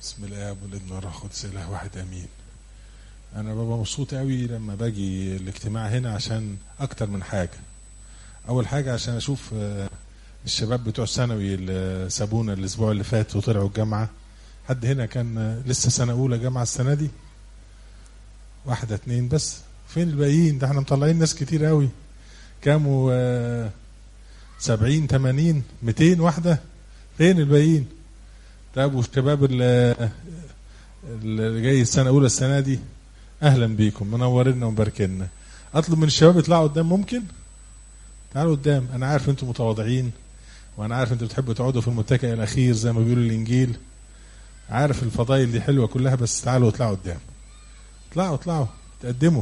بسم الاب والابن والروح القدس اله واحد امين انا ببقى مبسوط قوي لما باجي الاجتماع هنا عشان اكتر من حاجه اول حاجه عشان اشوف آه، الشباب بتوع الثانوي اللي سابونا الاسبوع اللي فات وطلعوا الجامعه حد هنا كان آه، لسه سنه اولى جامعه السنه دي واحده اتنين بس فين الباقيين ده احنا مطلعين ناس كتير قوي كاموا آه، سبعين تمانين ميتين واحده فين الباقيين طب والشباب اللي اللي جاي السنه اولى السنه دي اهلا بيكم منورنا ومباركينا اطلب من الشباب يطلعوا قدام ممكن تعالوا قدام انا عارف انتم متواضعين وانا عارف انتم بتحبوا تقعدوا في المتكئ الاخير زي ما بيقولوا الانجيل عارف الفضائل دي حلوه كلها بس تعالوا اطلعوا قدام اطلعوا اطلعوا تقدموا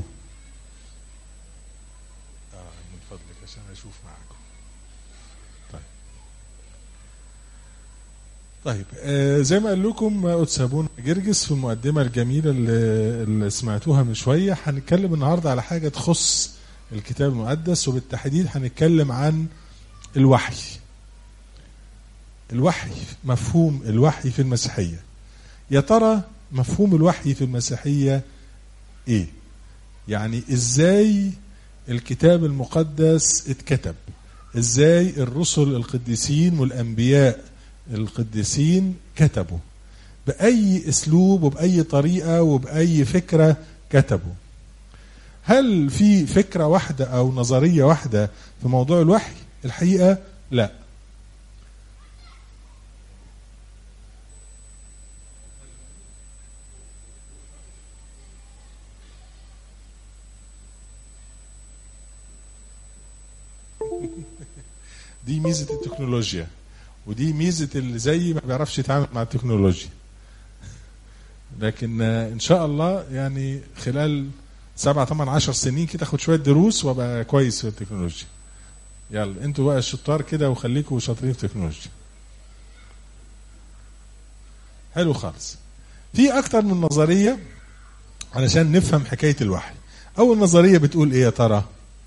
اه من فضلك عشان اشوف معاكم طيب طيب آه زي ما قال لكم آه، قدس ابونا جرجس في المقدمه الجميله اللي, اللي سمعتوها من شويه هنتكلم النهارده على حاجه تخص الكتاب المقدس وبالتحديد هنتكلم عن الوحي الوحي مفهوم الوحي في المسيحيه يا ترى مفهوم الوحي في المسيحيه ايه يعني ازاي الكتاب المقدس اتكتب ازاي الرسل القديسين والانبياء القديسين كتبوا باي اسلوب وباي طريقه وباي فكره كتبوا هل في فكره واحده او نظريه واحده في موضوع الوحي الحقيقه لا دي ميزه التكنولوجيا ودي ميزه اللي زي ما بيعرفش يتعامل مع التكنولوجيا لكن آه، ان شاء الله يعني خلال سبعة ثمان عشر سنين كده اخد شويه دروس وابقى كويس في التكنولوجيا يلا انتوا بقى الشطار كده وخليكم شاطرين في التكنولوجيا حلو خالص في اكتر من نظريه علشان نفهم حكايه الوحي اول نظريه بتقول ايه يا ترى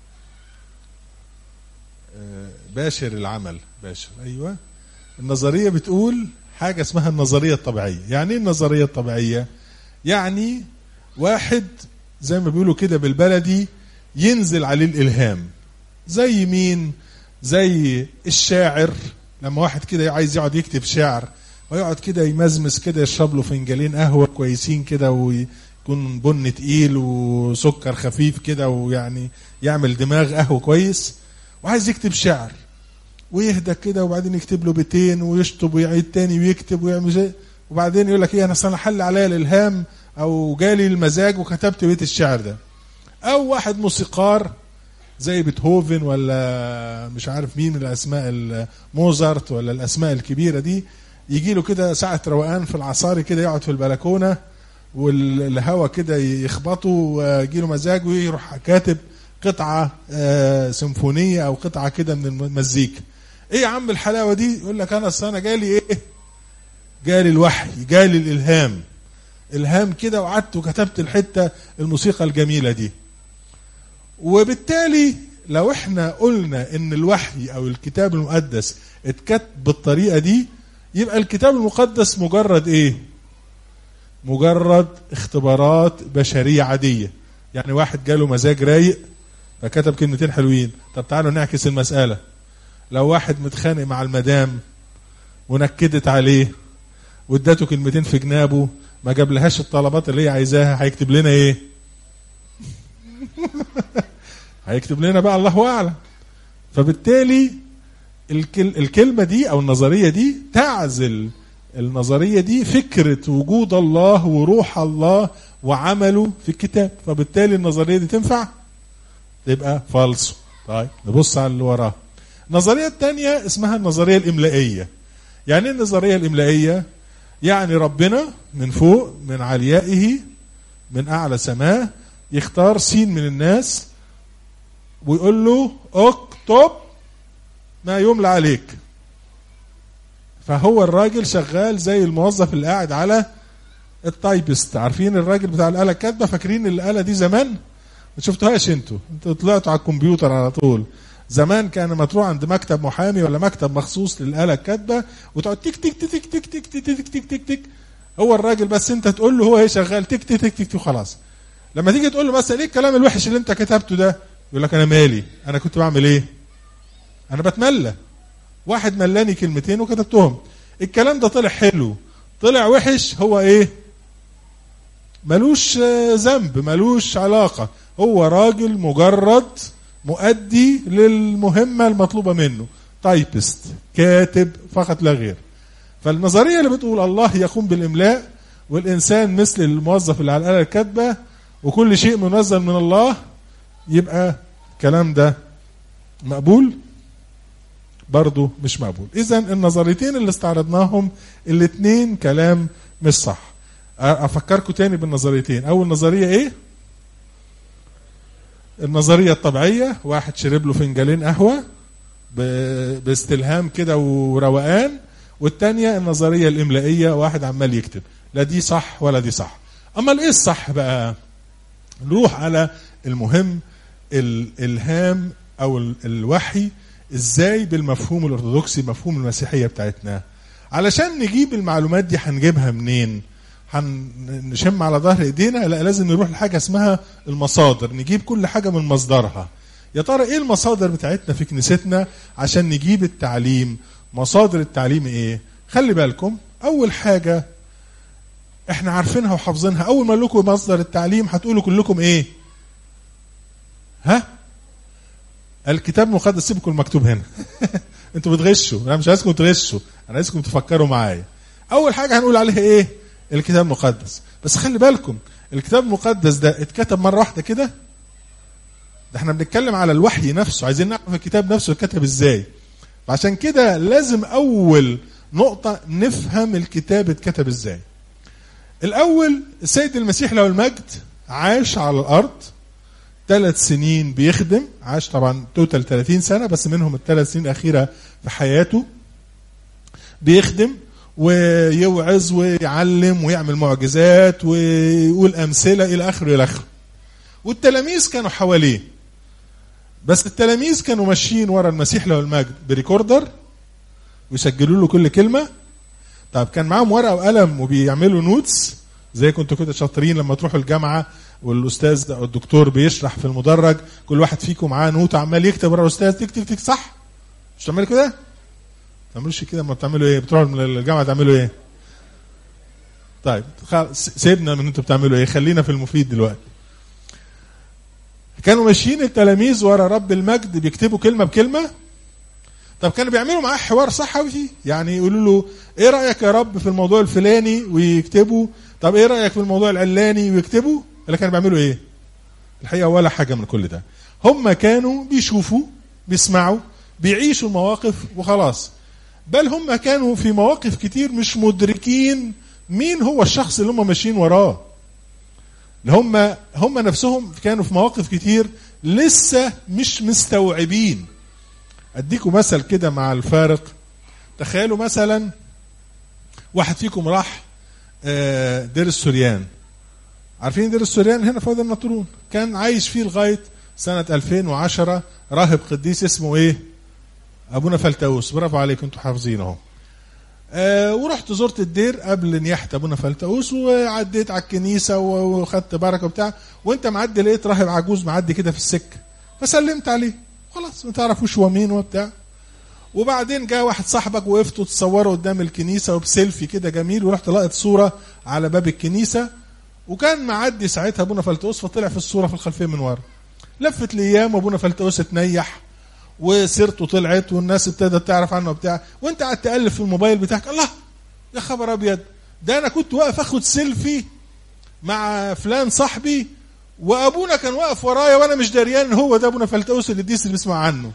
آه، باشر العمل باشر ايوه النظريه بتقول حاجه اسمها النظريه الطبيعيه يعني ايه النظريه الطبيعيه يعني واحد زي ما بيقولوا كده بالبلدي ينزل عليه الالهام زي مين زي الشاعر لما واحد كده عايز يقعد يكتب شعر ويقعد كده يمزمز كده يشرب له فنجانين قهوه كويسين كده ويكون بن تقيل وسكر خفيف كده ويعني يعمل دماغ قهوه كويس وعايز يكتب شعر ويهدى كده وبعدين يكتب له بيتين ويشطب ويعيد تاني ويكتب ويعمل شيء وبعدين يقول لك ايه انا اصل حل عليا الالهام او جالي المزاج وكتبت بيت الشعر ده او واحد موسيقار زي بيتهوفن ولا مش عارف مين من الاسماء ال- موزارت ولا الاسماء الكبيره دي يجي له كده ساعه روقان في العصاري كده يقعد في البلكونه والهوا كده يخبطه ويجي له مزاج ويروح كاتب قطعه آه، سيمفونيه او قطعه كده من المزيكا ايه يا عم الحلاوه دي يقول لك انا اصل انا جالي ايه جالي الوحي جالي الالهام الهام كده وقعدت وكتبت الحته الموسيقى الجميله دي وبالتالي لو احنا قلنا ان الوحي او الكتاب المقدس اتكتب بالطريقه دي يبقى الكتاب المقدس مجرد ايه مجرد اختبارات بشريه عاديه يعني واحد جاله مزاج رايق فكتب كلمتين حلوين طب تعالوا نعكس المساله لو واحد متخانق مع المدام ونكدت عليه وادته كلمتين في جنابه ما جابلهاش الطلبات اللي هي عايزاها هيكتب لنا ايه هيكتب لنا بقى الله اعلم فبالتالي الكل الكلمه دي او النظريه دي تعزل النظريه دي فكره وجود الله وروح الله وعمله في الكتاب فبالتالي النظريه دي تنفع تبقى فالصو طيب نبص على اللي وراها النظريه الثانيه اسمها النظريه الاملائيه يعني ايه النظريه الاملائيه يعني ربنا من فوق من عليائه من اعلى سماه يختار سين من الناس ويقول له اكتب ما يملى عليك فهو الراجل شغال زي الموظف اللي قاعد على التايبست عارفين الراجل بتاع الاله الكاتبه فاكرين الاله دي زمان ما شفتوهاش انتوا انتوا طلعتوا على الكمبيوتر على طول زمان كان ما تروح عند مكتب محامي ولا مكتب مخصوص للآلة الكاتبة وتقعد تك تك تك تك تك تك تك تك تك تك هو الراجل بس انت تقول له هو ايه شغال تك تك تك تك وخلاص لما تيجي تقول له مثلا ايه الكلام الوحش اللي انت كتبته ده يقول لك انا مالي انا كنت بعمل ايه انا بتملى واحد ملاني كلمتين وكتبتهم الكلام ده طلع حلو طلع وحش هو ايه ملوش ذنب ملوش علاقة هو راجل مجرد مؤدي للمهمة المطلوبة منه تايبست كاتب فقط لا غير فالنظرية اللي بتقول الله يقوم بالإملاء والإنسان مثل الموظف اللي على الآلة الكاتبة وكل شيء منزل من الله يبقى الكلام ده مقبول برضه مش مقبول اذا النظريتين اللي استعرضناهم الاثنين كلام مش صح افكركم تاني بالنظريتين اول نظريه ايه النظريه الطبيعيه واحد شرب له فنجانين قهوه باستلهام كده وروقان والتانية النظريه الاملائيه واحد عمال يكتب لا دي صح ولا دي صح اما ايه الصح بقى نروح على المهم الالهام او الوحي ازاي بالمفهوم الارثوذكسي مفهوم المسيحيه بتاعتنا علشان نجيب المعلومات دي هنجيبها منين هنشم على ظهر ايدينا لا لازم نروح لحاجه اسمها المصادر نجيب كل حاجه من مصدرها يا ترى ايه المصادر بتاعتنا في كنيستنا عشان نجيب التعليم مصادر التعليم ايه خلي بالكم اول حاجه احنا عارفينها وحافظينها اول ما لكم مصدر التعليم هتقولوا كلكم ايه ها الكتاب المقدس سيبكم المكتوب هنا انتوا بتغشوا انا مش عايزكم تغشوا انا عايزكم تفكروا معايا اول حاجه هنقول عليها ايه الكتاب المقدس بس خلي بالكم الكتاب المقدس ده اتكتب مره واحده كده ده احنا بنتكلم على الوحي نفسه عايزين نعرف الكتاب نفسه اتكتب ازاي عشان كده لازم اول نقطه نفهم الكتاب اتكتب ازاي الاول السيد المسيح له المجد عاش على الارض ثلاث سنين بيخدم عاش طبعا توتال 30 سنه بس منهم الثلاث سنين الاخيره في حياته بيخدم ويوعظ ويعلم ويعمل معجزات ويقول امثله الى اخره الى اخره والتلاميذ كانوا حواليه بس التلاميذ كانوا ماشيين ورا المسيح له المجد بريكوردر ويسجلوا له كل كلمه طب كان معاهم ورقه وقلم وبيعملوا نوتس زي كنتوا كده شاطرين لما تروحوا الجامعه والاستاذ او الدكتور بيشرح في المدرج كل واحد فيكم معاه نوت عمال يكتب ورا الاستاذ تك تك تك صح مش تعملوا كده ما تعملوش كده ما بتعملوا ايه بتروحوا الجامعه تعملوا ايه طيب سيبنا من انتوا بتعملوا ايه خلينا في المفيد دلوقتي كانوا ماشيين التلاميذ ورا رب المجد بيكتبوا كلمه بكلمه طب كانوا بيعملوا معاه حوار صحوي يعني يقولوا له ايه رايك يا رب في الموضوع الفلاني ويكتبوا طب ايه رايك في الموضوع العلاني ويكتبوا اللي كانوا بيعملوا ايه الحقيقه ولا حاجه من كل ده هم كانوا بيشوفوا بيسمعوا بيعيشوا المواقف وخلاص بل هم كانوا في مواقف كتير مش مدركين مين هو الشخص اللي هم ماشيين وراه هم هم نفسهم كانوا في مواقف كتير لسه مش مستوعبين اديكم مثل كده مع الفارق تخيلوا مثلا واحد فيكم راح دير السوريان عارفين دير السوريان هنا في وادي النطرون كان عايش فيه لغايه سنه 2010 راهب قديس اسمه ايه ابونا فلتاوس برافو عليكم انتوا حافظين اهو آه ورحت زرت الدير قبل نياحه ابونا فلتاوس وعديت على الكنيسه وخدت بركه وبتاع وانت معدي لقيت راهب عجوز معدي كده في السكه فسلمت عليه خلاص ما تعرفوش هو مين وبتاع وبعدين جاء واحد صاحبك وقفتوا تصوروا قدام الكنيسه وبسيلفي كده جميل ورحت لقيت صوره على باب الكنيسه وكان معدي ساعتها ابونا فلتوس فطلع في الصوره في الخلفيه من ورا لفت الايام وابونا فلتوس اتنيح وسيرته طلعت والناس ابتدت تعرف عنه وبتاع وانت قاعد تقلب في الموبايل بتاعك الله يا خبر ابيض ده انا كنت واقف اخد سيلفي مع فلان صاحبي وابونا كان واقف ورايا وانا مش دريان هو ده ابونا فلتوس اللي اللي بيسمع عنه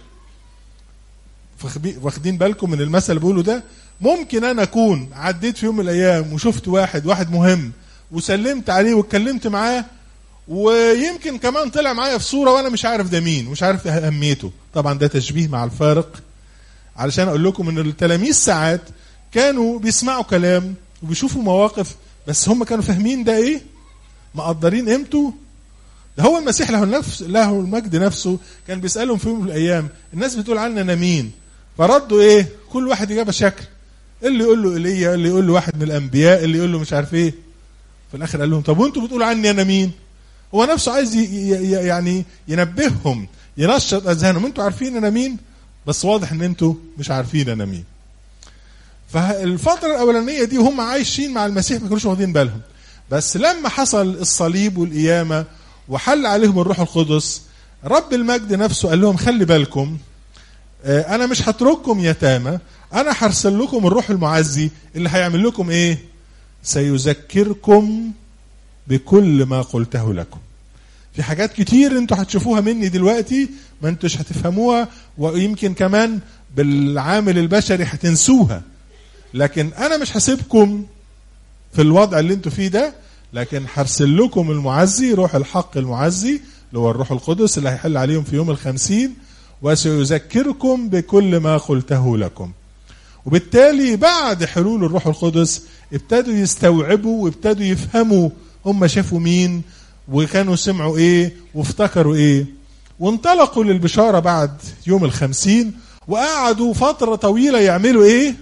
واخدين بالكم من المثل اللي بقوله ده ممكن انا اكون عديت في يوم من الايام وشفت واحد واحد مهم وسلمت عليه واتكلمت معاه ويمكن كمان طلع معايا في صوره وانا مش عارف ده مين مش عارف اهميته طبعا ده تشبيه مع الفارق علشان اقول لكم ان التلاميذ ساعات كانوا بيسمعوا كلام وبيشوفوا مواقف بس هم كانوا فاهمين ده ايه مقدرين قيمته ده هو المسيح له النفس له المجد نفسه كان بيسالهم في يوم من الايام الناس بتقول عننا انا مين فردوا ايه كل واحد اجابه شكل اللي يقول له ايليا اللي يقول له واحد من الانبياء اللي يقول له مش عارف ايه في الاخر قال لهم طب وانتوا بتقولوا عني انا مين هو نفسه عايز ي- ي- يعني ينبههم ينشط اذهانهم انتوا عارفين انا مين بس واضح ان انتوا مش عارفين انا مين فالفترة الأولانية دي هم عايشين مع المسيح ما كانوش واخدين بالهم بس لما حصل الصليب والقيامة وحل عليهم الروح القدس رب المجد نفسه قال لهم خلي بالكم آه، أنا مش هترككم يتامى أنا هرسل لكم الروح المعزي اللي هيعمل لكم إيه؟ سيذكركم بكل ما قلته لكم في حاجات كتير انتوا هتشوفوها مني دلوقتي ما انتوش هتفهموها ويمكن كمان بالعامل البشري هتنسوها لكن انا مش هسيبكم في الوضع اللي انتوا فيه ده لكن هرسل لكم المعزي روح الحق المعزي اللي هو الروح القدس اللي هيحل عليهم في يوم الخمسين وسيذكركم بكل ما قلته لكم وبالتالي بعد حلول الروح القدس ابتدوا يستوعبوا وابتدوا يفهموا هم شافوا مين وكانوا سمعوا ايه وافتكروا ايه وانطلقوا للبشارة بعد يوم الخمسين وقعدوا فترة طويلة يعملوا ايه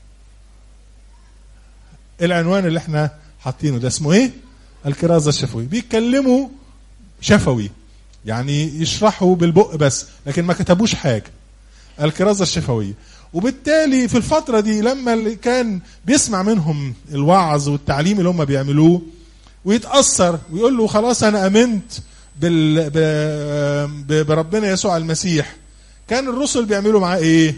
العنوان اللي احنا حاطينه ده اسمه ايه الكرازة الشفوية بيتكلموا شفوي يعني يشرحوا بالبق بس لكن ما كتبوش حاجة الكرازة الشفوية وبالتالي في الفترة دي لما اللي كان بيسمع منهم الوعظ والتعليم اللي هم بيعملوه ويتأثر ويقول له خلاص أنا أمنت بال... ب... ب... بربنا يسوع المسيح كان الرسل بيعملوا معاه إيه؟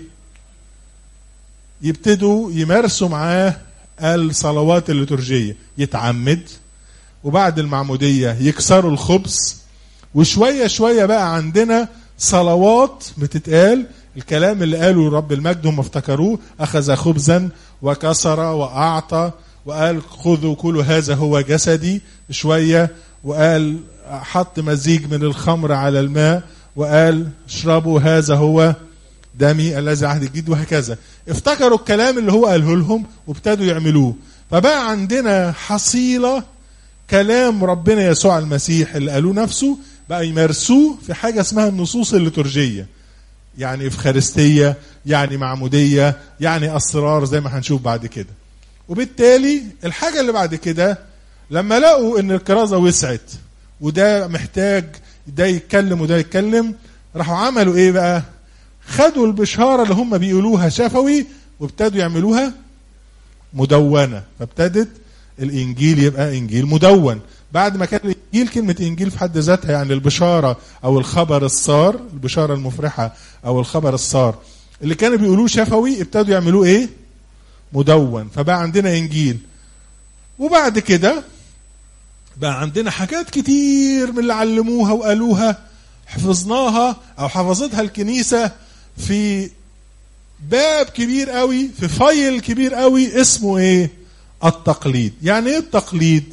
يبتدوا يمارسوا معاه الصلوات الليتورجية يتعمد وبعد المعمودية يكسروا الخبز وشوية شوية بقى عندنا صلوات بتتقال الكلام اللي قاله رب المجد هم افتكروه أخذ خبزا وكسر وأعطى وقال خذوا كلوا هذا هو جسدي شوية وقال حط مزيج من الخمر على الماء وقال اشربوا هذا هو دمي الذي عهد الجديد وهكذا افتكروا الكلام اللي هو قاله لهم وابتدوا يعملوه فبقى عندنا حصيلة كلام ربنا يسوع المسيح اللي قالوه نفسه بقى يمارسوه في حاجة اسمها النصوص الليتورجية يعني افخارستية يعني معمودية يعني أسرار زي ما هنشوف بعد كده وبالتالي الحاجة اللي بعد كده لما لقوا ان الكرازة وسعت وده محتاج ده يتكلم وده يتكلم راحوا عملوا ايه بقى خدوا البشارة اللي هم بيقولوها شفوي وابتدوا يعملوها مدونة فابتدت الإنجيل يبقى إنجيل مدون بعد ما كان الإنجيل كلمة إنجيل في حد ذاتها يعني البشارة أو الخبر السار البشارة المفرحة أو الخبر السار اللي كانوا بيقولوه شفوي ابتدوا يعملوه إيه مدون فبقى عندنا إنجيل وبعد كده بقى عندنا حاجات كتير من اللي علموها وقالوها حفظناها او حفظتها الكنيسه في باب كبير قوي في فايل كبير قوي اسمه ايه التقليد يعني ايه التقليد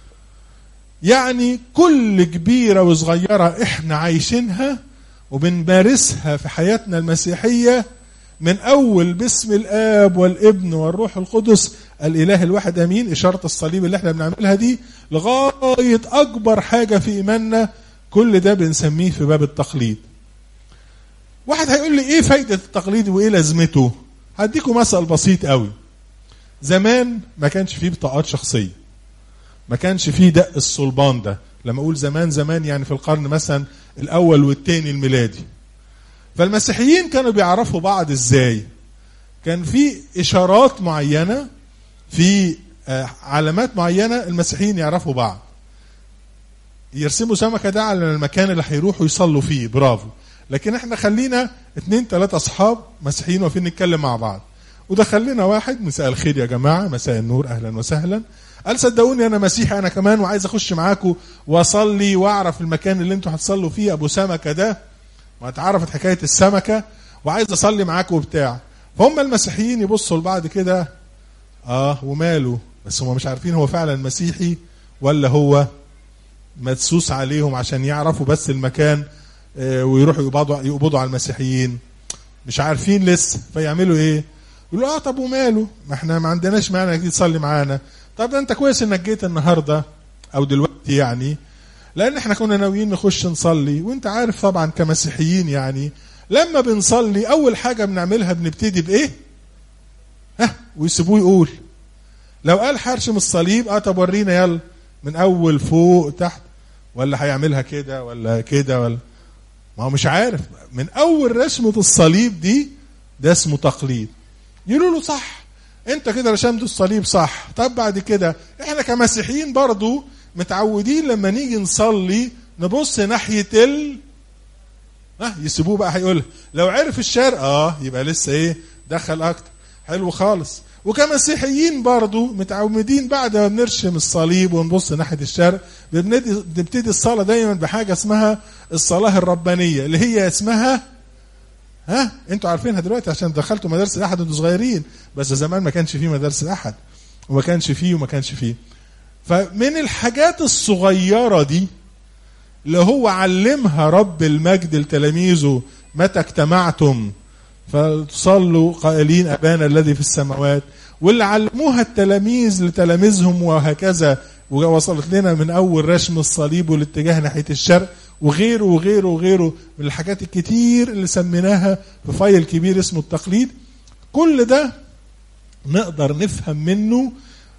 يعني كل كبيره وصغيره احنا عايشينها وبنمارسها في حياتنا المسيحيه من اول باسم الاب والابن والروح القدس الاله الواحد امين اشاره الصليب اللي احنا بنعملها دي لغايه اكبر حاجه في ايماننا كل ده بنسميه في باب التقليد واحد هيقول لي ايه فايده التقليد وايه لازمته هديكم مثل بسيط قوي زمان ما كانش فيه بطاقات شخصيه ما كانش فيه دق الصلبان ده لما اقول زمان زمان يعني في القرن مثلا الاول والثاني الميلادي فالمسيحيين كانوا بيعرفوا بعض ازاي كان في اشارات معينه في علامات معينه المسيحيين يعرفوا بعض يرسموا سمكه ده على المكان اللي هيروحوا يصلوا فيه برافو لكن احنا خلينا اتنين تلاتة اصحاب مسيحيين واقفين نتكلم مع بعض ودخل لنا واحد مساء الخير يا جماعه مساء النور اهلا وسهلا قال صدقوني انا مسيحي انا كمان وعايز اخش معاكم واصلي واعرف المكان اللي انتوا هتصلوا فيه ابو سمكه ده واتعرفت حكايه السمكه وعايز اصلي معاكم وبتاع فهم المسيحيين يبصوا لبعض كده اه وماله بس هم مش عارفين هو فعلا مسيحي ولا هو مدسوس عليهم عشان يعرفوا بس المكان آه ويروحوا يقبضوا يقبضوا على المسيحيين مش عارفين لسه فيعملوا ايه يقولوا اه طب وماله ما احنا ما عندناش مانع انك تصلي معانا طب ده انت كويس انك جيت النهارده او دلوقتي يعني لان احنا كنا ناويين نخش نصلي وانت عارف طبعا كمسيحيين يعني لما بنصلي اول حاجه بنعملها بنبتدي بايه ها ويسيبوه يقول لو قال حرشم الصليب اه طب ورينا يلا من اول فوق تحت ولا هيعملها كده ولا كده ولا ما هو مش عارف من اول رسمه الصليب دي ده اسمه تقليد يقولوا له صح انت كده رسمت الصليب صح طب بعد كده احنا كمسيحيين برضو متعودين لما نيجي نصلي نبص ناحيه ال ها يسيبوه بقى هيقول لو عرف الشرق اه يبقى لسه ايه دخل اكتر حلو خالص وكمسيحيين برضو متعودين بعد ما بنرشم الصليب ونبص ناحيه الشرق بنبتدي بنبتدي الصلاه دايما بحاجه اسمها الصلاه الربانيه اللي هي اسمها ها انتوا عارفينها دلوقتي عشان دخلتوا مدارس الاحد وانتوا صغيرين بس زمان ما كانش فيه مدارس الاحد وما كانش فيه وما كانش فيه فمن الحاجات الصغيره دي اللي هو علمها رب المجد لتلاميذه متى اجتمعتم فتصلوا قائلين ابانا الذي في السماوات واللي علموها التلاميذ لتلاميذهم وهكذا ووصلت لنا من اول رسم الصليب والاتجاه ناحيه الشرق وغيره وغيره وغيره من الحاجات الكتير اللي سميناها في فايل كبير اسمه التقليد كل ده نقدر نفهم منه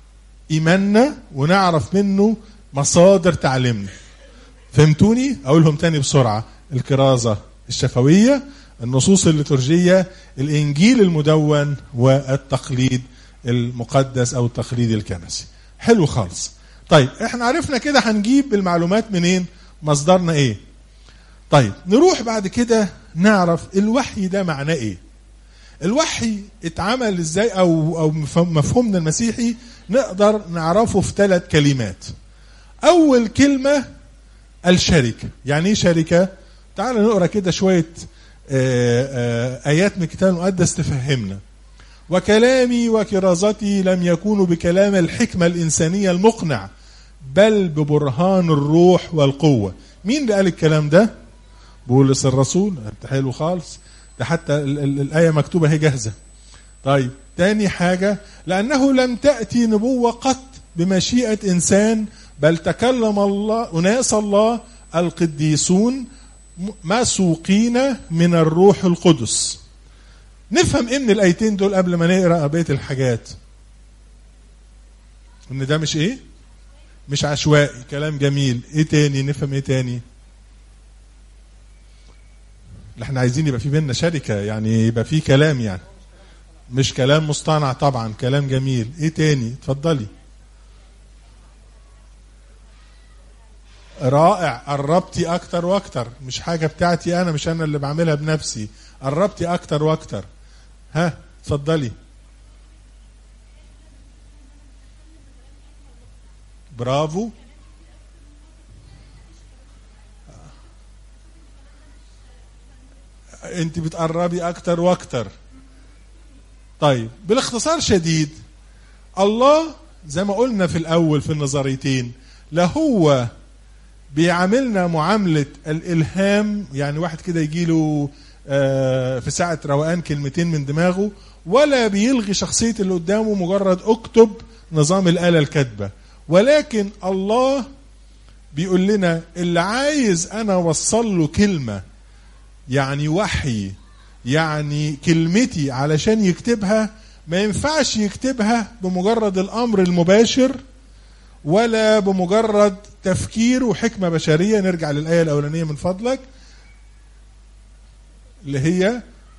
ايماننا ونعرف منه مصادر تعليمنا فهمتوني اقولهم تاني بسرعه الكرازه الشفويه النصوص الليتورجيه الانجيل المدون والتقليد المقدس او التقليد الكنسي حلو خالص طيب احنا عرفنا كده هنجيب المعلومات منين مصدرنا ايه طيب نروح بعد كده نعرف الوحي ده معناه ايه الوحي اتعمل ازاي او او مفهومنا المسيحي نقدر نعرفه في ثلاث كلمات اول كلمه الشركه يعني ايه شركه تعال نقرا كده شويه آآ آآ ايات من الكتاب المقدس تفهمنا وكلامي وكرازتي لم يكونوا بكلام الحكمه الانسانيه المقنع بل ببرهان الروح والقوه مين اللي قال الكلام ده بولس الرسول انت حلو خالص ده حتى ال ال الايه مكتوبه هي جاهزه طيب تاني حاجه لانه لم تاتي نبوه قط بمشيئه انسان بل تكلم الله اناس الله القديسون مسوقين من الروح القدس نفهم ايه من الايتين دول قبل ما نقرا بقيه الحاجات ان ده مش ايه مش عشوائي كلام جميل ايه تاني نفهم ايه تاني اللي احنا عايزين يبقى في بيننا شركه يعني يبقى في كلام يعني مش كلام مصطنع طبعا كلام جميل ايه تاني اتفضلي رائع قربتي اكتر واكتر مش حاجه بتاعتي انا مش انا اللي بعملها بنفسي قربتي اكتر واكتر ها اتفضلي برافو انت بتقربي اكتر واكتر طيب بالاختصار شديد الله زي ما قلنا في الاول في النظريتين لا هو بيعاملنا معاملة الإلهام يعني واحد كده يجيله في ساعة روقان كلمتين من دماغه ولا بيلغي شخصية اللي قدامه مجرد اكتب نظام الآلة الكاتبة ولكن الله بيقول لنا اللي عايز أنا أوصل له كلمة يعني وحي يعني كلمتي علشان يكتبها ما ينفعش يكتبها بمجرد الأمر المباشر ولا بمجرد تفكير وحكمة بشرية نرجع للآية الأولانية من فضلك اللي هي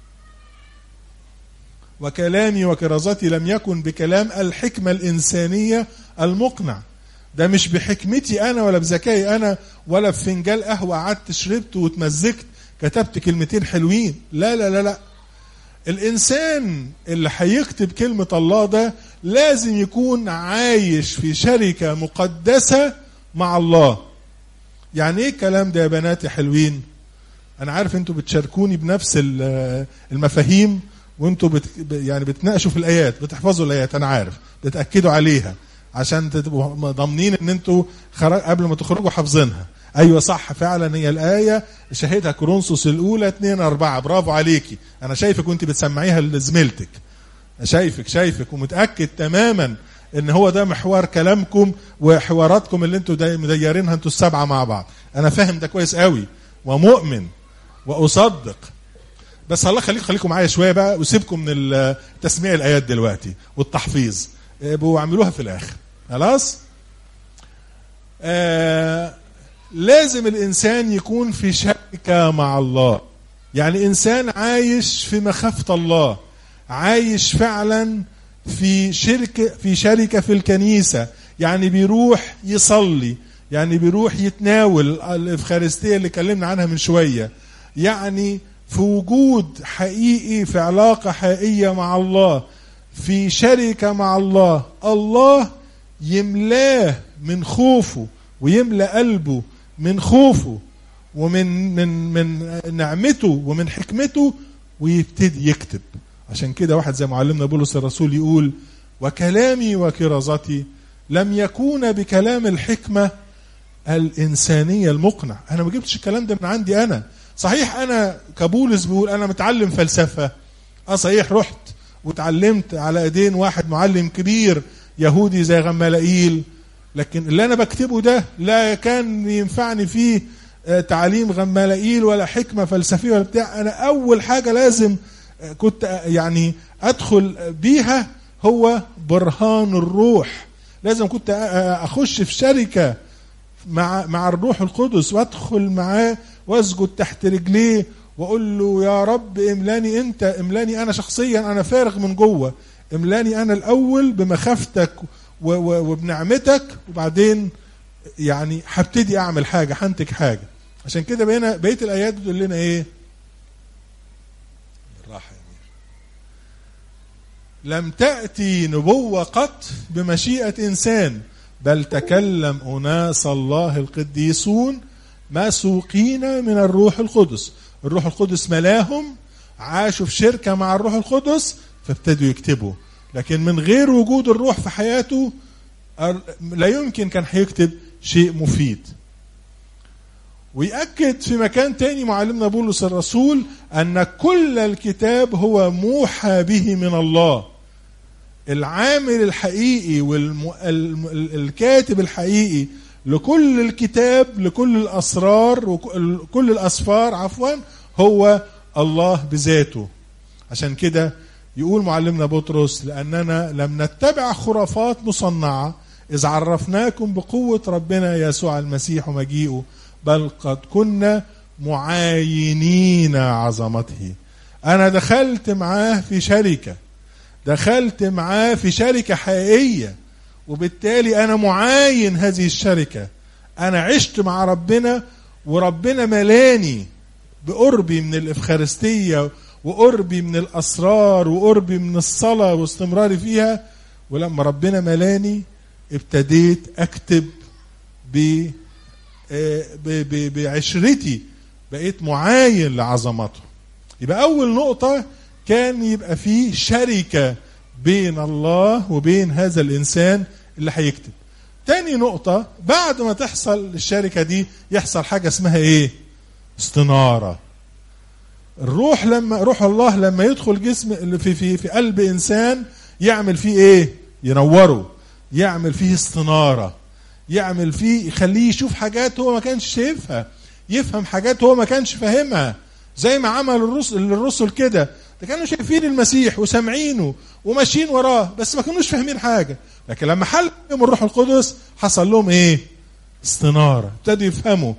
وكلامي وكرازتي لم يكن بكلام الحكمة الإنسانية المقنع ده مش بحكمتي أنا ولا بذكائي أنا ولا بفنجان قهوة قعدت شربت واتمزجت كتبت كلمتين حلوين لا لا لا لا الإنسان اللي هيكتب كلمة الله ده لازم يكون عايش في شركة مقدسة مع الله يعني ايه الكلام ده يا بناتي حلوين انا عارف انتوا بتشاركوني بنفس المفاهيم وانتوا بت يعني بتناقشوا في الايات بتحفظوا الايات انا عارف بتاكدوا عليها عشان تبقوا ضامنين ان انتوا خرج قبل ما تخرجوا حافظينها ايوه صح فعلا هي الايه شهدها كورنثوس الاولى 2 4 برافو عليكي انا شايفك وانت بتسمعيها لزميلتك شايفك شايفك ومتاكد تماما ان هو ده محور كلامكم وحواراتكم اللي انتوا مديرينها انتوا السبعه مع بعض انا فاهم ده كويس قوي ومؤمن واصدق بس الله خليكم خليكم معايا شويه بقى وسيبكم من ال- تسميع الايات دلوقتي والتحفيظ ابقوا اعملوها في الاخر خلاص آه لازم الانسان يكون في شركه مع الله يعني انسان عايش في مخافه الله عايش فعلا في شركه في شركه في الكنيسه يعني بيروح يصلي يعني بيروح يتناول الافخارستيه اللي اتكلمنا عنها من شويه يعني في وجود حقيقي في علاقه حقيقيه مع الله في شركه مع الله الله يملاه من خوفه ويملى قلبه من خوفه ومن من من نعمته ومن حكمته ويبتدي يكتب عشان كده واحد زي معلمنا بولس الرسول يقول وكلامي وكرازتي لم يكون بكلام الحكمه الانسانيه المقنع انا ما جبتش الكلام ده من عندي انا صحيح انا كبولس بيقول انا متعلم فلسفه اه صحيح رحت وتعلمت على ايدين واحد معلم كبير يهودي زي غمالائيل لكن اللي انا بكتبه ده لا كان ينفعني فيه آه، تعليم غمالائيل ولا حكمه فلسفيه ولا بتاع انا اول حاجه لازم آه، كنت آه، يعني ادخل بيها هو برهان الروح لازم كنت آه، آه، اخش في شركه مع مع الروح القدس وادخل معاه واسجد تحت رجليه واقول له يا رب املاني انت املاني انا شخصيا انا فارغ من جوه املاني انا الاول بمخافتك و- و- وبنعمتك وبعدين يعني هبتدي اعمل حاجه هنتج حاجه عشان كده بقينا بقيه الايات بتقول لنا ايه بالراحه يا أمير. لم تاتي نبوه قط بمشيئه انسان بل تكلم اناس الله القديسون مسوقين من الروح القدس الروح القدس ملاهم عاشوا في شركه مع الروح القدس فابتدوا يكتبوا لكن من غير وجود الروح في حياته لا يمكن كان هيكتب شيء مفيد ويأكد في مكان تاني معلمنا بولس الرسول أن كل الكتاب هو موحى به من الله العامل الحقيقي والكاتب الحقيقي لكل الكتاب لكل الأسرار وكل الأسفار عفوا هو الله بذاته عشان كده يقول معلمنا بطرس لأننا لم نتبع خرافات مصنعة إذ عرفناكم بقوة ربنا يسوع المسيح ومجيئه بل قد كنا معاينين عظمته أنا دخلت معاه في شركة دخلت معاه في شركة حقيقية وبالتالي أنا معاين هذه الشركة أنا عشت مع ربنا وربنا ملاني بقربي من الإفخارستية وقربي من الأسرار وقربي من الصلاة واستمراري فيها ولما ربنا ملاني ابتديت أكتب ب بعشرتي بقيت معاين لعظمته يبقى أول نقطة كان يبقى فيه شركة بين الله وبين هذا الإنسان اللي هيكتب تاني نقطة بعد ما تحصل الشركة دي يحصل حاجة اسمها ايه استنارة الروح لما روح الله لما يدخل جسم في في في قلب انسان يعمل فيه ايه ينوره يعمل فيه استنارة يعمل فيه يخليه يشوف حاجات هو ما كانش شايفها يفهم حاجات هو ما كانش فاهمها زي ما عمل الرسل الرسل كده ده كانوا شايفين المسيح وسامعينه وماشيين وراه بس ما كانوش فاهمين حاجه لكن لما حل بهم الروح القدس حصل لهم ايه استناره ابتدوا يفهموا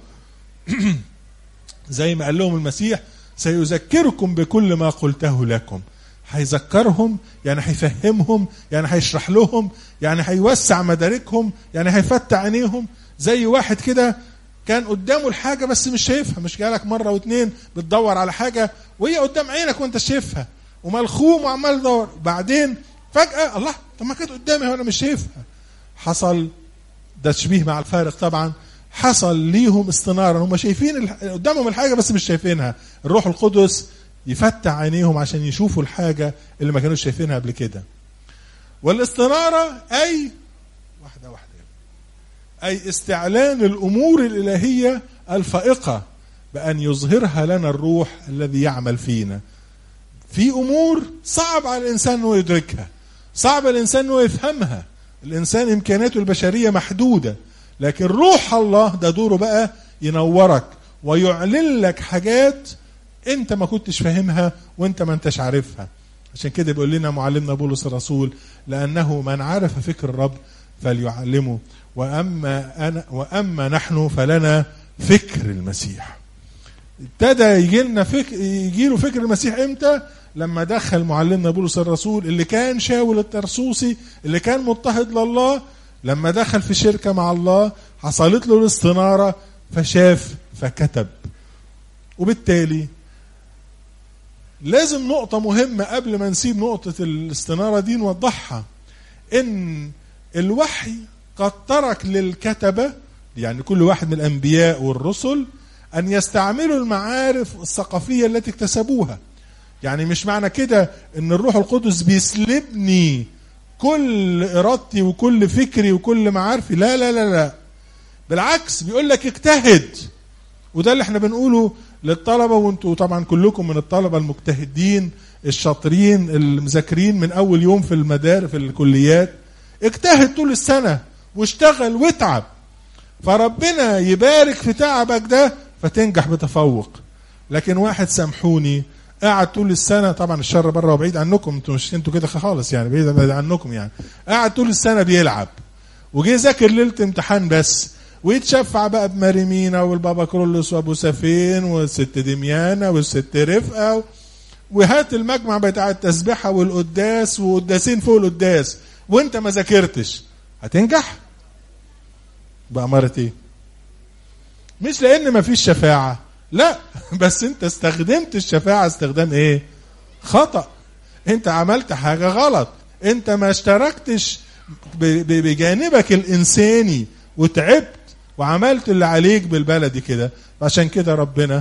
زي ما قال لهم المسيح سيذكركم بكل ما قلته لكم هيذكرهم يعني هيفهمهم يعني هيشرح لهم يعني هيوسع مداركهم يعني هيفتح عينيهم زي واحد كده كان قدامه الحاجة بس مش شايفها مش جالك مرة واتنين بتدور على حاجة وهي قدام عينك وانت شايفها وملخوم وعمال تدور بعدين فجأة الله طب ما كانت قدامي وانا مش شايفها حصل ده تشبيه مع الفارق طبعا حصل ليهم استنارة هم شايفين قدامهم الحاجة بس مش شايفينها الروح القدس يفتح عينيهم عشان يشوفوا الحاجة اللي ما كانوش شايفينها قبل كده والاستنارة أي واحدة واحدة أي استعلان الأمور الإلهية الفائقة بأن يظهرها لنا الروح الذي يعمل فينا في أمور صعب على الإنسان أنه يدركها صعب على الإنسان أنه يفهمها الإنسان إمكاناته البشرية محدودة لكن روح الله ده دوره بقى ينورك ويعلن لك حاجات انت ما كنتش فاهمها وانت ما انتش عارفها عشان كده بيقول لنا معلمنا بولس الرسول لانه من عرف فكر الرب فليعلمه واما انا واما نحن فلنا فكر المسيح ابتدى يجي لنا فك... يجي له فكر المسيح امتى لما دخل معلمنا بولس الرسول اللي كان شاول الترسوسي اللي كان مضطهد لله لما دخل في شركه مع الله حصلت له الاستناره فشاف فكتب وبالتالي لازم نقطة مهمة قبل ما نسيب نقطة الاستنارة دي نوضحها إن الوحي قد ترك للكتبة يعني كل واحد من الأنبياء والرسل أن يستعملوا المعارف الثقافية التي اكتسبوها يعني مش معنى كده ان الروح القدس بيسلبني كل ارادتي وكل فكري وكل معارفي لا لا لا لا بالعكس بيقول لك اجتهد وده اللي احنا بنقوله للطلبة وانتوا طبعا كلكم من الطلبة المجتهدين الشاطرين المذاكرين من اول يوم في المدارس في الكليات اجتهد طول السنة واشتغل واتعب فربنا يبارك في تعبك ده فتنجح بتفوق لكن واحد سامحوني قاعد طول السنه طبعا الشر بره وبعيد عنكم انتوا مش انتوا كده خالص يعني بعيد بعيد عنكم يعني قاعد طول السنه بيلعب وجه ذاكر ليله امتحان بس ويتشفع بقى بماريمينا والبابا كرولوس وابو سفين والست دميانة والست رفقه وهات المجمع بتاع التسبيحه والقداس وقداسين فوق القداس وانت ما ذاكرتش هتنجح؟ بأمارة ايه؟ مش لان مفيش شفاعه لا بس انت استخدمت الشفاعة استخدام ايه خطأ انت عملت حاجة غلط انت ما اشتركتش بجانبك الانساني وتعبت وعملت اللي عليك بالبلدي كده عشان كده ربنا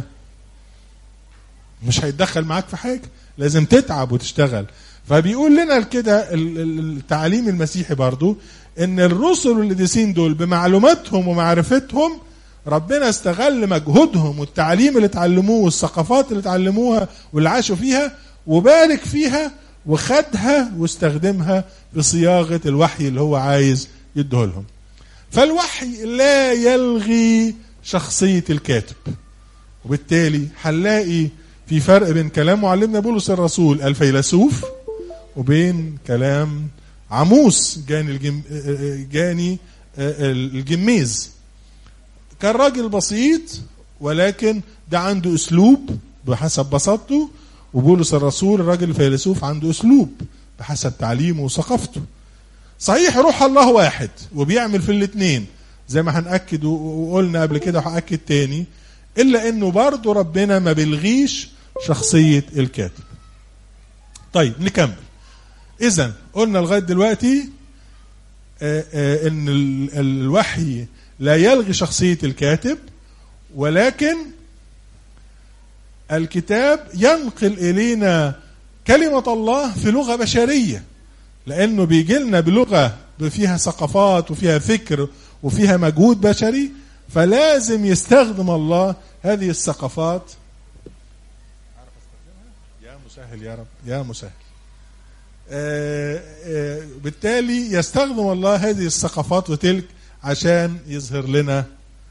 مش هيتدخل معاك في حاجة لازم تتعب وتشتغل فبيقول لنا كده التعليم المسيحي برضو ان الرسل القديسين دول بمعلوماتهم ومعرفتهم ربنا استغل مجهودهم والتعليم اللي اتعلموه والثقافات اللي اتعلموها واللي عاشوا فيها وبارك فيها وخدها واستخدمها في صياغة الوحي اللي هو عايز يديه لهم فالوحي لا يلغي شخصية الكاتب وبالتالي هنلاقي في فرق بين كلام معلمنا بولس الرسول الفيلسوف وبين كلام عموس جاني الجم... جاني الجميز كان راجل بسيط ولكن ده عنده اسلوب بحسب بساطته وبولس الرسول الراجل الفيلسوف عنده اسلوب بحسب تعليمه وثقافته صحيح روح الله واحد وبيعمل في الاثنين زي ما هنأكد وقلنا قبل كده وهأكد تاني إلا إنه برضه ربنا ما بيلغيش شخصية الكاتب. طيب نكمل. إذا قلنا لغاية دلوقتي آآ آآ إن الوحي لا يلغي شخصية الكاتب ولكن الكتاب ينقل إلينا كلمة الله في لغة بشرية لأنه بيجي لنا بلغة فيها ثقافات وفيها فكر وفيها مجهود بشري فلازم يستخدم الله هذه الثقافات يا مسهل يا رب يا مسهل آآ آآ بالتالي يستخدم الله هذه الثقافات وتلك عشان يظهر لنا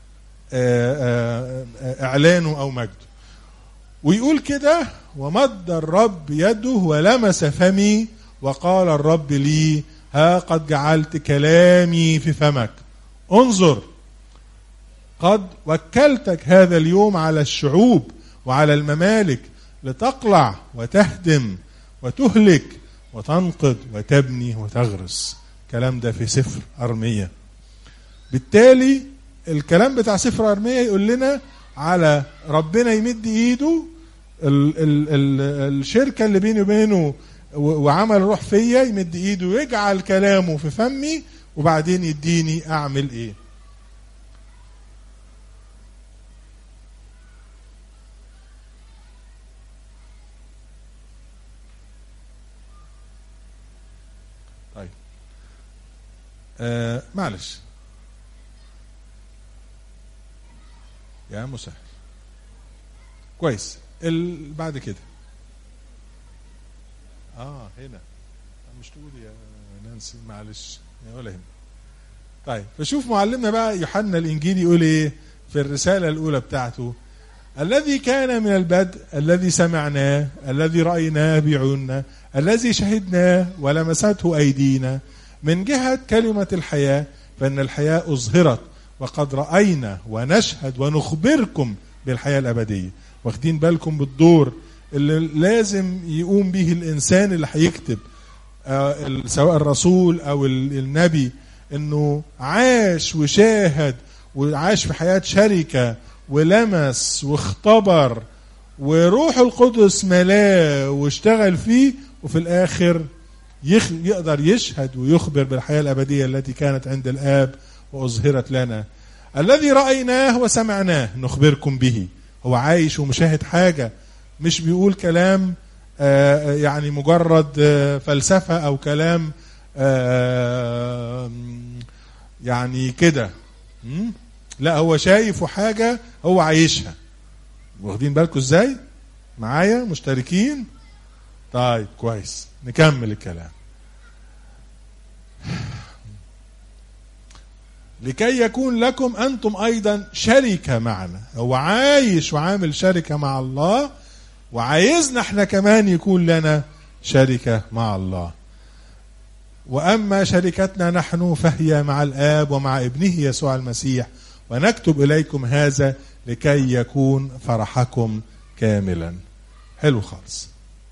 آآ اعلانه او مجده ويقول كده ومد الرب يده ولمس فمي وقال الرب لي ها قد جعلت كلامي في فمك انظر قد وكلتك هذا اليوم على الشعوب وعلى الممالك لتقلع وتهدم وتهلك وتنقض وتبني وتغرس الكلام ده في سفر أرمية بالتالي الكلام بتاع سفر أرمية يقول لنا على ربنا يمد ايده ال ال ال الشركة اللي بيني وبينه وعمل روح فيا يمد ايده ويجعل كلامه في فمي وبعدين يديني اعمل ايه طيب آه معلش يا مسهل كويس ال... بعد كده اه هنا مش تقول يا نانسي معلش ولا هنا طيب فشوف معلمنا بقى يوحنا الانجيلي يقول ايه في الرساله الاولى بتاعته الذي كان من البدء الذي سمعناه الذي رأيناه بعيوننا الذي شهدناه ولمسته أيدينا من جهة كلمة الحياة فإن الحياة أظهرت وقد رأينا ونشهد ونخبركم بالحياة الأبدية واخدين بالكم بالدور اللي لازم يقوم به الإنسان اللي هيكتب آه، سواء الرسول أو النبي إنه عاش وشاهد وعاش في حياة شركة ولمس واختبر وروح القدس ملاه واشتغل فيه وفي الآخر يخ يقدر يشهد ويخبر بالحياة الأبدية التي كانت عند الآب وأظهرت لنا الذي رأيناه وسمعناه نخبركم به هو عايش ومشاهد حاجة مش بيقول كلام آه يعني مجرد آه فلسفة أو كلام آه يعني كده لا هو شايف حاجة هو عايشها واخدين بالكم ازاي معايا مشتركين طيب كويس نكمل الكلام لكي يكون لكم انتم ايضا شركه معنا هو عايش وعامل شركه مع الله وعايزنا احنا كمان يكون لنا شركه مع الله واما شركتنا نحن فهي مع الاب ومع ابنه يسوع المسيح ونكتب اليكم هذا لكي يكون فرحكم كاملا حلو خالص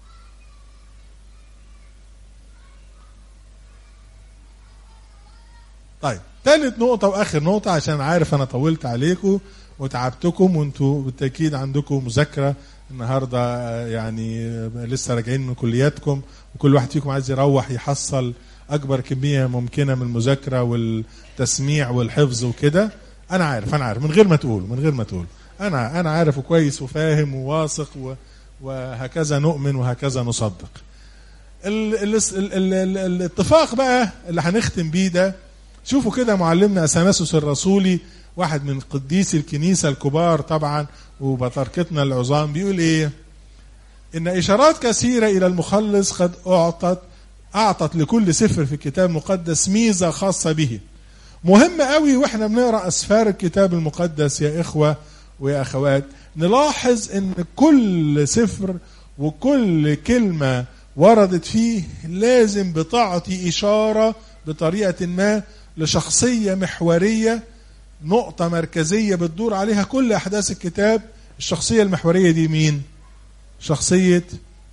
طيب ثالث نقطة وآخر نقطة عشان عارف أنا طولت عليكم وتعبتكم وانتوا بالتأكيد عندكم مذاكرة النهاردة يعني لسه راجعين من كلياتكم وكل واحد فيكم عايز يروح يحصل أكبر كمية ممكنة من المذاكرة والتسميع والحفظ وكده أنا عارف أنا عارف من غير ما تقول من غير ما تقول أنا أنا عارف كويس وفاهم وواثق وهكذا نؤمن وهكذا نصدق. ال ال ال ال الاتفاق بقى اللي هنختم بيه ده شوفوا كده معلمنا اثناسوس الرسولي واحد من قديسي الكنيسه الكبار طبعا وبطركتنا العظام بيقول ايه؟ ان اشارات كثيره الى المخلص قد اعطت اعطت لكل سفر في الكتاب المقدس ميزه خاصه به. مهم قوي واحنا بنقرا اسفار الكتاب المقدس يا اخوه ويا اخوات نلاحظ ان كل سفر وكل كلمه وردت فيه لازم بتعطي اشاره بطريقه ما لشخصية محورية نقطة مركزية بتدور عليها كل أحداث الكتاب الشخصية المحورية دي مين؟ شخصية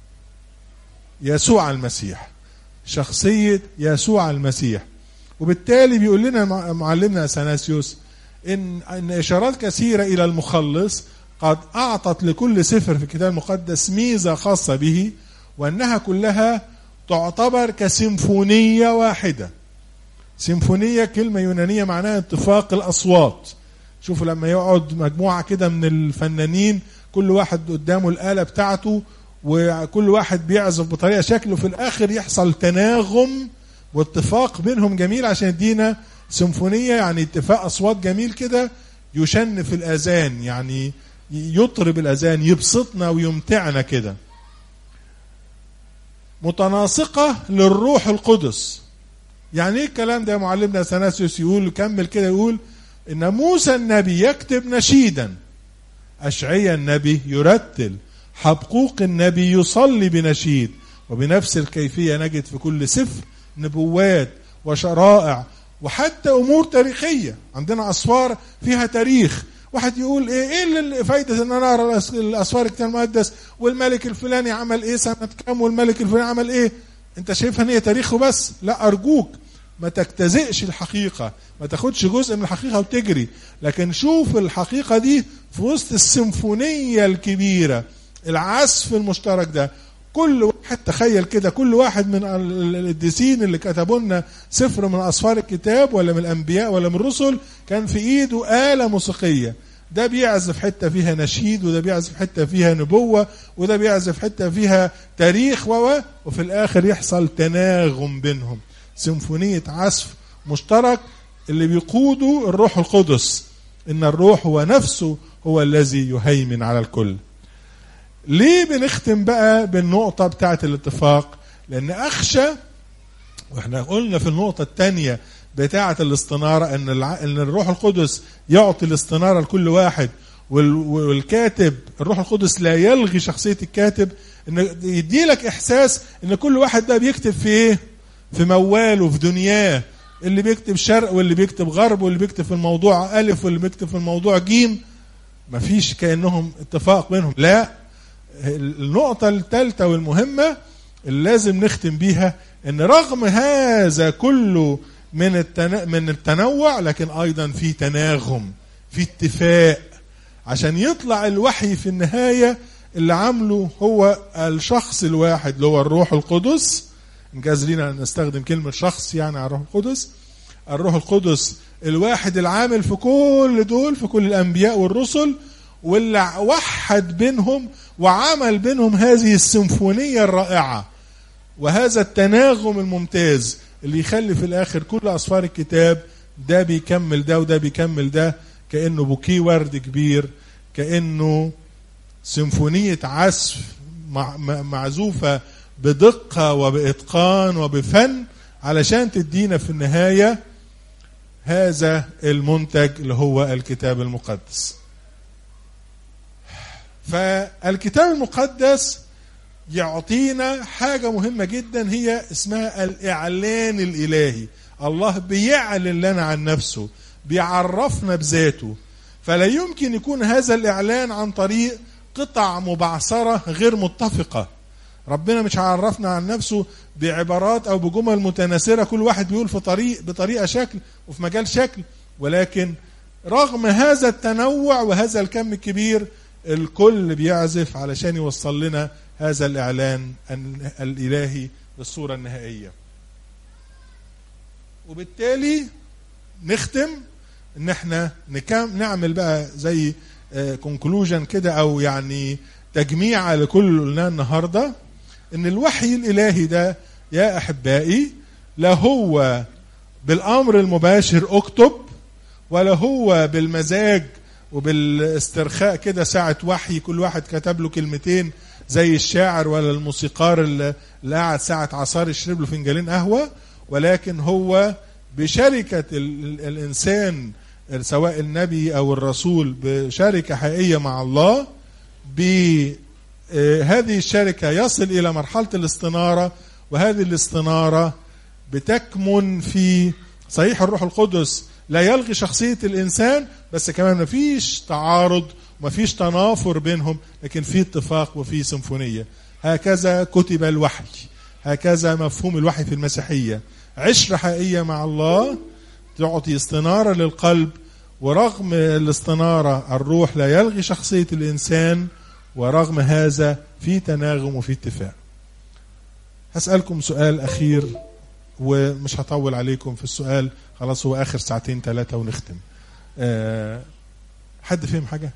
يسوع المسيح شخصية يسوع المسيح وبالتالي بيقول لنا معلمنا اثناسيوس ان ان اشارات كثيره الى المخلص قد اعطت لكل سفر في الكتاب المقدس ميزه خاصه به وانها كلها تعتبر كسيمفونيه واحده سيمفونية كلمة يونانية معناها اتفاق الأصوات شوفوا لما يقعد مجموعة كده من الفنانين كل واحد قدامه الآلة بتاعته وكل واحد بيعزف بطريقة شكله في الآخر يحصل تناغم واتفاق بينهم جميل عشان يدينا سيمفونية يعني اتفاق أصوات جميل كده يشن في الأذان يعني يطرب الأذان يبسطنا ويمتعنا كده متناسقة للروح القدس يعني ايه الكلام ده يا معلمنا اثناسيوس يقول كمل كده يقول ان موسى النبي يكتب نشيدا اشعيا النبي يرتل حبقوق النبي يصلي بنشيد وبنفس الكيفيه نجد في كل سفر نبوات وشرائع وحتى امور تاريخيه عندنا اسفار فيها تاريخ واحد يقول ايه ايه اللي فايده ان انا اقرا الاسفار الكتاب المقدس والملك الفلاني عمل ايه سنه كام والملك الفلاني عمل ايه انت شايفها ان هي تاريخ وبس لا ارجوك ما تجتزئش الحقيقة ما تاخدش جزء من الحقيقة وتجري لكن شوف الحقيقة دي في وسط السيمفونية الكبيرة العزف المشترك ده كل واحد تخيل كده كل واحد من القديسين اللي كتبوا لنا سفر من اسفار الكتاب ولا من الانبياء ولا من الرسل كان في ايده آلة موسيقية ده بيعزف حته فيها نشيد وده بيعزف حته فيها نبوه وده بيعزف حته فيها تاريخ و وفي الاخر يحصل تناغم بينهم سيمفونيه عزف مشترك اللي بيقوده الروح القدس ان الروح هو نفسه هو الذي يهيمن على الكل ليه بنختم بقى بالنقطه بتاعه الاتفاق لان اخشى واحنا قلنا في النقطه الثانيه بتاعه الاستناره ان ان الروح القدس يعطي الاستناره لكل واحد وال- والكاتب الروح القدس لا يلغي شخصيه الكاتب ان يدي لك احساس ان كل واحد ده بيكتب في ايه في مواله في دنياه اللي بيكتب شرق واللي بيكتب غرب واللي بيكتب في الموضوع الف واللي بيكتب في الموضوع جيم مفيش كانهم اتفاق بينهم لا النقطة الثالثة والمهمة اللي لازم نختم بيها ان رغم هذا كله من التن... من التنوع لكن ايضا في تناغم في اتفاق عشان يطلع الوحي في النهاية اللي عامله هو الشخص الواحد اللي هو الروح القدس انجاز لينا ان نستخدم كلمة شخص يعني على الروح القدس الروح القدس الواحد العامل في كل دول في كل الانبياء والرسل واللي وحد بينهم وعمل بينهم هذه السيمفونيه الرائعه وهذا التناغم الممتاز اللي يخلي في الاخر كل اسفار الكتاب ده بيكمل ده وده بيكمل ده كانه بوكيه ورد كبير كانه سيمفونيه عزف مع- مع- معزوفه بدقه وباتقان وبفن علشان تدينا في النهايه هذا المنتج اللي هو الكتاب المقدس فالكتاب المقدس يعطينا حاجة مهمة جدا هي اسمها الإعلان الإلهي الله بيعلن لنا عن نفسه بيعرفنا بذاته فلا يمكن يكون هذا الإعلان عن طريق قطع مبعثرة غير متفقة ربنا مش هيعرفنا عن نفسه بعبارات او بجمل متناثره كل واحد بيقول في طريق بطريقه شكل وفي مجال شكل ولكن رغم هذا التنوع وهذا الكم الكبير الكل بيعزف علشان يوصل لنا هذا الاعلان ال- الالهي بالصوره النهائيه وبالتالي نختم ان احنا نكام نعمل بقى زي كونكلوجن كده او يعني تجميع لكل اللي قلناه النهارده ان الوحي الالهي ده يا احبائي لا هو بالامر المباشر اكتب ولا هو بالمزاج وبالاسترخاء كده ساعة وحي كل واحد كتب له كلمتين زي الشاعر ولا الموسيقار اللي اللي قعد ساعة عصار يشرب له فنجانين قهوة ولكن هو بشركة ال- ال- الإنسان سواء النبي أو الرسول بشركة حقيقية مع الله بهذه الشركة يصل إلى مرحلة الاستنارة وهذه الاستنارة بتكمن في صحيح الروح القدس لا يلغي شخصية الإنسان بس كمان مفيش تعارض ومفيش تنافر بينهم لكن في اتفاق وفي سيمفونية هكذا كتب الوحي هكذا مفهوم الوحي في المسيحية عشرة حقيقية مع الله تعطي استنارة للقلب ورغم الاستنارة الروح لا يلغي شخصية الإنسان ورغم هذا في تناغم وفي اتفاق هسألكم سؤال أخير ومش هطول عليكم في السؤال خلاص هو آخر ساعتين ثلاثة ونختم أه حد فهم حاجة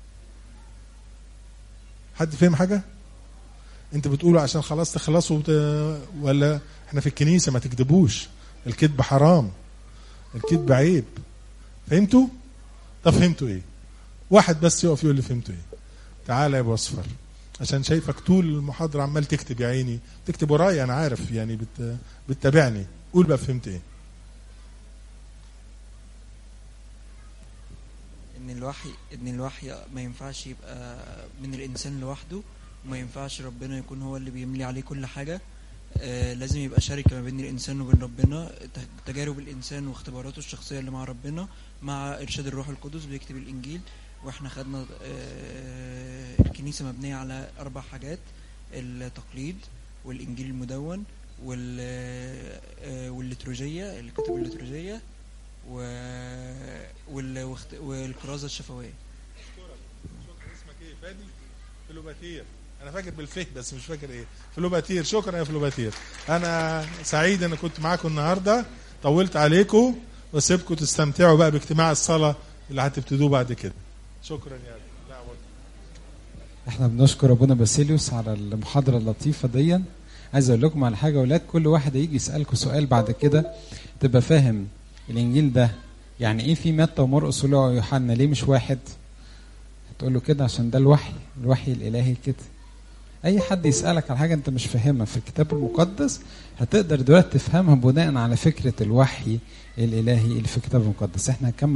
حد فهم حاجة انت بتقولوا عشان خلاص تخلصوا وت... ولا احنا في الكنيسة ما تكذبوش الكذب حرام الكذب عيب فهمتوا طب فهمتوا ايه واحد بس يقف يقول لي فهمتوا ايه تعالى يا ابو اصفر عشان شايفك طول المحاضرة عمال تكتب يا عيني تكتب ورايا انا عارف يعني بت... بتتابعني قول بقى فهمت ايه ان الوحي ان الوحي ما ينفعش يبقى من الانسان لوحده وما ينفعش ربنا يكون هو اللي بيملي عليه كل حاجه آه لازم يبقى شركه ما بين الانسان وبين ربنا ت- تجارب الانسان واختباراته الشخصيه اللي مع ربنا مع ارشاد الروح القدس بيكتب الانجيل واحنا خدنا آه الكنيسه مبنيه على اربع حاجات التقليد والانجيل المدون وال آه، والليتروجيه الكتب الليتروجيه و... وال... واخت... والكرازه الشفويه اسمك ايه فادي فلوباتير انا فاكر بالفه بس مش فاكر ايه فلوباتير شكرا يا فلوباتير انا سعيد ان كنت معاكم النهارده طولت عليكم وسيبكم تستمتعوا بقى باجتماع الصلاه اللي هتبتدوه بعد كده شكرا يا لا والله. احنا بنشكر ابونا باسيليوس على المحاضره اللطيفه دي عايز اقول لكم على حاجه يا اولاد كل واحد هيجي يسالكم سؤال بعد كده تبقى فاهم الانجيل ده يعني ايه في متى ومرقس ولوقا ويوحنا ليه مش واحد هتقول له كده عشان ده الوحي الوحي الالهي كده اي حد يسالك على حاجه انت مش فاهمها في الكتاب المقدس هتقدر دلوقتي تفهمها بناء على فكره الوحي الالهي اللي في الكتاب المقدس احنا هنكمل